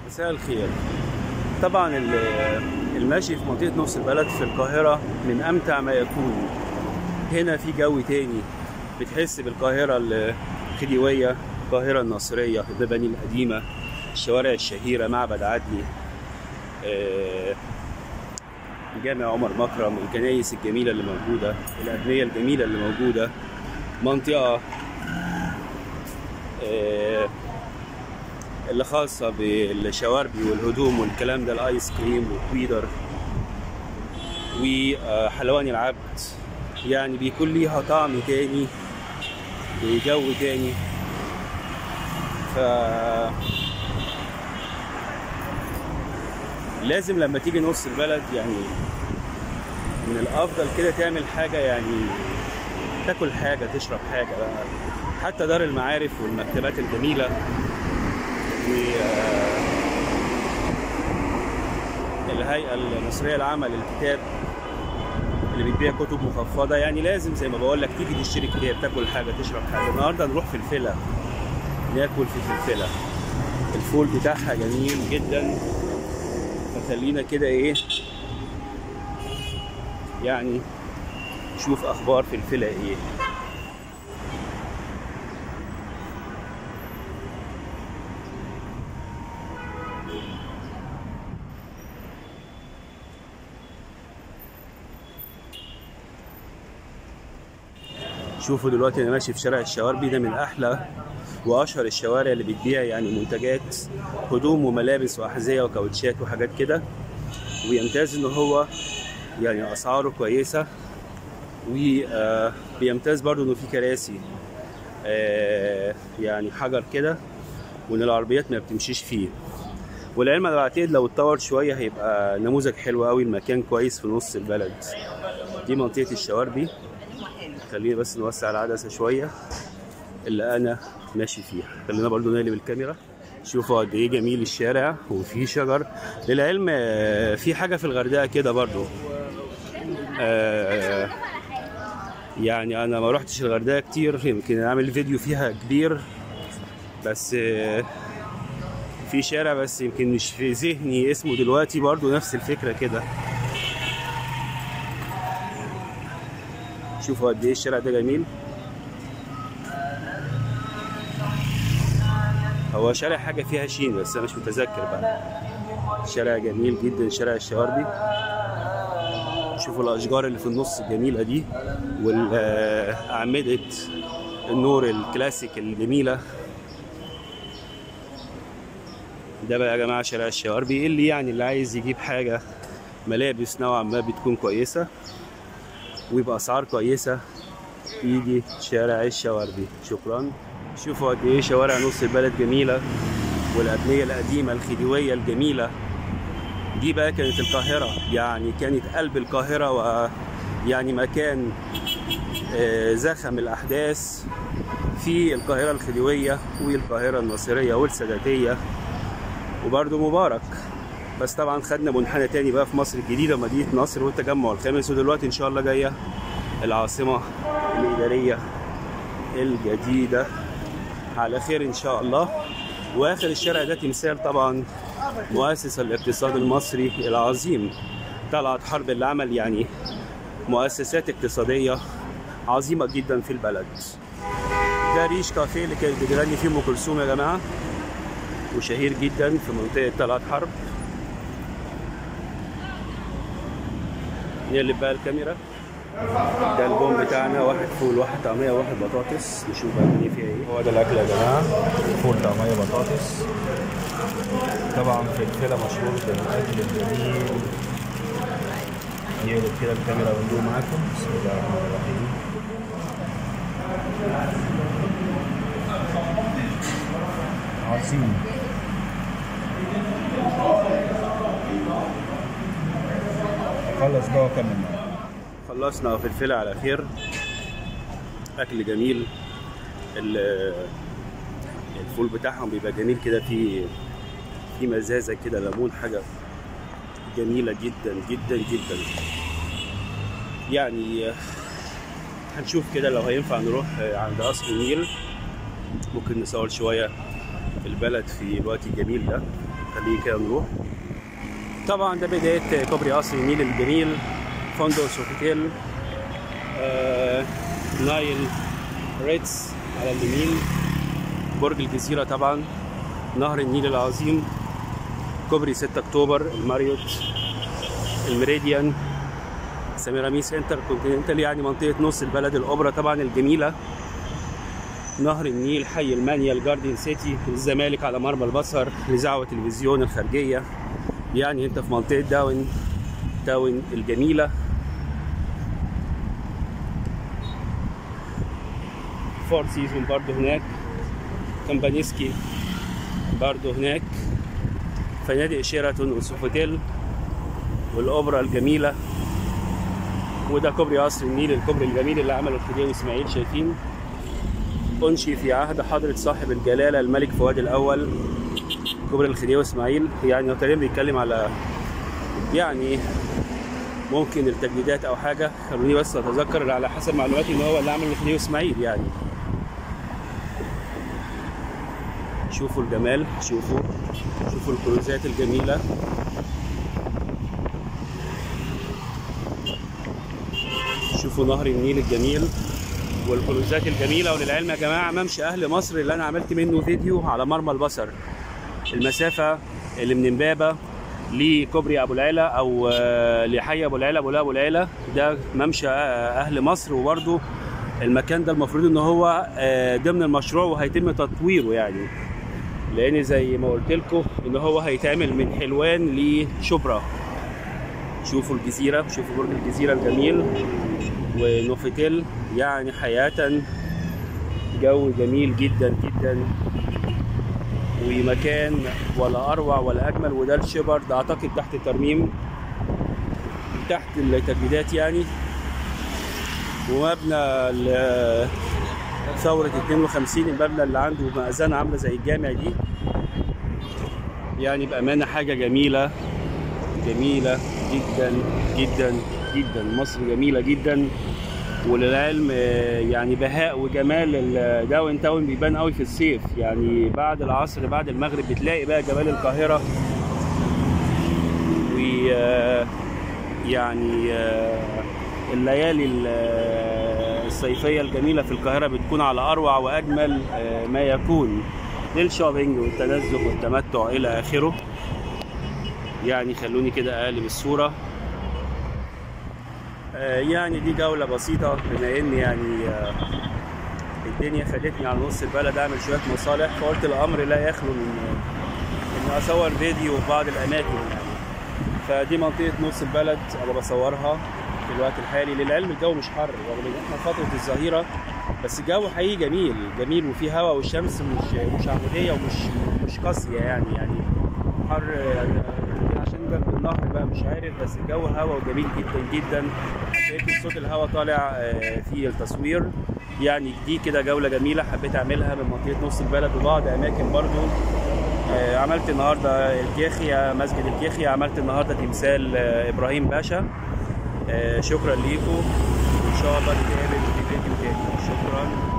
مساء الخير طبعا ال- المشي في منطقة نص البلد في القاهرة من أمتع ما يكون هنا في جو تاني بتحس بالقاهرة الخديوية القاهرة الناصرية المباني القديمة الشوارع الشهيرة معبد عدلي آه، جامع عمر مكرم الكنايس الجميلة اللي موجودة الأبنية الجميلة اللي موجودة منطقة آه، اللي خاصة بالشواربي والهدوم والكلام ده الايس كريم والتويدر وحلواني العبد يعني بيكون ليها طعم تاني وجو تاني ف لازم لما تيجي نص البلد يعني من الافضل كده تعمل حاجة يعني تاكل حاجة تشرب حاجة بقى حتى دار المعارف والمكتبات الجميلة و الهيئة المصرية العامة للكتاب اللي بتبيع كتب مخفضة يعني لازم زي ما بقول لك تيجي تشتري كتاب تاكل حاجة تشرب حاجة النهاردة نروح في الفلة ناكل في الفلة الفول بتاعها جميل جدا فخلينا كده ايه يعني نشوف اخبار في الفلة ايه شوفوا دلوقتي انا ماشي في شارع الشواربي ده من احلى واشهر الشوارع اللي بتبيع يعني منتجات هدوم وملابس واحذيه وكاوتشات وحاجات كده ويمتاز ان هو يعني اسعاره كويسه وبيمتاز برضو انه في كراسي آه، يعني حجر كده وان العربيات ما بتمشيش فيه والعلم انا بعتقد لو اتطور شويه هيبقى نموذج حلو قوي المكان كويس في نص البلد دي منطقه الشواربي خلينا بس نوسع العدسة شوية اللي أنا ماشي فيها خلينا برضو نقلب الكاميرا شوفوا قد إيه جميل الشارع وفي شجر للعلم آه، في حاجة في الغردقة كده برضو آه، يعني أنا ما روحتش الغردقة كتير يمكن أعمل فيديو فيها كبير بس آه، في شارع بس يمكن مش في ذهني اسمه دلوقتي برضو نفس الفكرة كده شوفوا قد ايه الشارع ده جميل هو شارع حاجه فيها شين بس انا مش متذكر بقى شارع جميل جدا شارع الشواربي شوفوا الاشجار اللي في النص الجميله دي والاعمده النور الكلاسيك الجميله ده بقى يا جماعه شارع الشواربي اللي يعني اللي عايز يجيب حاجه ملابس نوعا ما بتكون كويسه وباسعار كويسه يجي شارع الشواربي شكرا شوفوا قد ايه شوارع نص البلد جميله والابنيه القديمه الخديويه الجميله دي بقى كانت القاهره يعني كانت قلب القاهره ويعني مكان آه، زخم الاحداث في القاهره الخديويه والقاهره الناصريه والساداتيه وبرضه مبارك بس طبعا خدنا منحنى تاني بقى في مصر الجديدة مدينة نصر والتجمع الخامس ودلوقتي إن شاء الله جاية العاصمة الإدارية الجديدة على خير إن شاء الله وآخر الشارع ده تمثال طبعا مؤسس الاقتصاد المصري العظيم طلعت حرب اللي عمل يعني مؤسسات اقتصادية عظيمة جدا في البلد ده ريش كافيه اللي كانت بتغني فيه أم كلثوم يا جماعة وشهير جدا في منطقة طلعت حرب نقلب بقى الكاميرا ده البوم بتاعنا واحد فول واحد طعمية واحد بطاطس نشوف بقى الدنيا فيها ايه هو ده الاكل يا جماعه فول طعميه بطاطس طبعا فلفله مشهور بالاكل الجميل نقلب كده الكاميرا وندوق معاكم بسم الله الرحمن الرحيم عظيم خلص بقى وكمل معاك خلصنا فلفلة على خير اكل جميل ال- الفول بتاعهم بيبقى جميل كده في في مزازه كده ليمون حاجه جميله جدا جدا جدا يعني هنشوف كده لو هينفع نروح عند قصر النيل ممكن نصور شويه في البلد في الوقت الجميل ده خليه كده نروح طبعا ده بداية كوبري قصر النيل الجميل فندق سوفيتيل آه نايل ريتس على اليمين برج الجزيرة طبعا نهر النيل العظيم كوبري 6 اكتوبر الماريوت الميريديان سميراميس انتر كونتيننتال يعني منطقة نص البلد الأوبرا طبعا الجميلة نهر النيل حي المانيا الجاردن سيتي الزمالك على مرمى البصر الإذاعة والتلفزيون الخارجية يعني أنت في منطقة داون داون الجميلة فور سيزون برضه هناك كامبانيسكي برضه هناك فنادق شيراتون وسوفوتيل والأوبرا الجميلة وده كوبري قصر النيل الكوبري الجميل اللي عمله الخديوي اسماعيل شايفين أنشي في عهد حضرة صاحب الجلالة الملك فؤاد الأول كوبري الخديوي اسماعيل يعني هو تقريبا بيتكلم على يعني ممكن التجديدات أو حاجة خلوني بس أتذكر على حسب معلوماتي إن هو اللي عمل الخديوي اسماعيل يعني شوفوا الجمال شوفوا شوفوا الكروزات الجميلة شوفوا نهر النيل الجميل والكروزات الجميلة وللعلم يا جماعة ممشى أهل مصر اللي أنا عملت منه فيديو على مرمى البصر المسافة اللي من امبابة لكوبري أبو العلا أو آه، لحي أبو العلا أبو أبو العلا ده ممشى آه، أهل مصر وبرضه المكان ده المفروض إن هو آه، ضمن المشروع وهيتم تطويره يعني لان زي ما قلت لكم ان هو هيتعمل من حلوان لشبرا شوفوا الجزيره شوفوا برج الجزيره الجميل ونوفيتيل يعني حياه جو جميل جدا جدا ومكان ولا اروع ولا اجمل وده الشبر ده اعتقد تحت الترميم تحت التجديدات يعني ومبنى ل- ثورة 52 المبنى اللي عنده مأذنة عاملة زي الجامع دي يعني بأمانة حاجة جميلة جميلة جدا جدا جدا مصر جميلة جدا وللعلم آه، يعني بهاء وجمال الداون تاون بيبان قوي في الصيف يعني بعد العصر بعد المغرب بتلاقي بقى جمال القاهرة و آه، يعني آه، الليالي ال- آه، الصيفية الجميلة في القاهرة بتكون على أروع وأجمل آه، ما يكون للشوبينج والتنزه والتمتع إلى آخره يعني خلوني كده أقلب الصورة آه، يعني دي جولة بسيطة بما إن يعني آه، الدنيا خدتني على نص البلد أعمل شوية مصالح فقلت الأمر لا يخلو من إن أصور فيديو في بعض الأماكن يعني فدي منطقة نص البلد أنا بصورها في الوقت الحالي للعلم الجو مش حر رغم إن إحنا فترة الظهيرة بس الجو حقيقي جميل جميل وفيه هواء والشمس مش مش عمودية ومش مش قاسية يعني يعني حر يعني عشان جنب النهر بقى مش عارف بس الجو هواء وجميل جدا جدا شايف صوت الهواء طالع آه، في التصوير يعني دي كده جولة جميلة حبيت أعملها من منطقة نص البلد وبعض أماكن برضو آه، عملت النهارده الكيخيا مسجد الكيخيا عملت النهارده تمثال آه، ابراهيم باشا آه، شكرا ليكم ان شاء الله نتقابل في فيديو تاني شكرا